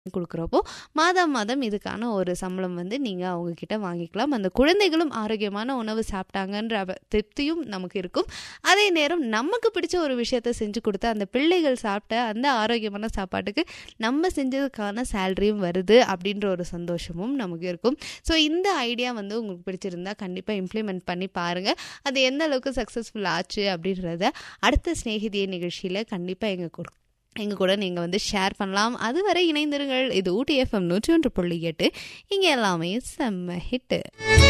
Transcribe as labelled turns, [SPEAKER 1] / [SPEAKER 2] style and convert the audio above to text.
[SPEAKER 1] குடுக்குறப்போ, மாதம் மாதம் இதுக்கான ஒரு சம்பளம் வந்து நீங்க அவங்க கிட்ட வாங்கிக்கலாம். அந்த குழந்தைகளும் ஆரோக்கியமான உணவு சாப்பிட்டாங்கன்ற அவ திருப்தியும் நமக்கு இருக்கும். அதே நேரம் நமக்கு பிடிச்ச ஒரு விஷயத்த செஞ்சு குடுத்து, அந்த பிள்ளைகள் சாப்பிட்ட அந்த ஆரோக்கியமான சாப்பாட்டுக்கு நம்ம செஞ்சதுக்கான சேலரியும் வருது அப்படின்ற ஒரு சந்தோஷமும் நமக்கு இருக்கும். ஸோ இந்த ஐடியா வந்து உங்களுக்கு பிடிச்சிருந்தா கண்டிப்பா இம்ப்ளிமெண்ட் பண்ணி பாருங்க. அது எந்த அளவுக்கு சக்சஸ்ஃபுல் ஆச்சு அப்படின்றத அடுத்த சிநேகிதியே நிகழ்ச்சியில கண்டிப்பா எங்க கூட எங்க கூட நீங்க வந்து ஷேர் பண்ணலாம். அதுவரை இணைந்திருங்கள். இது ஊட்டி எஃப்எம் 101.8 இங்க எல்லாமே செம்ம ஹிட்டு.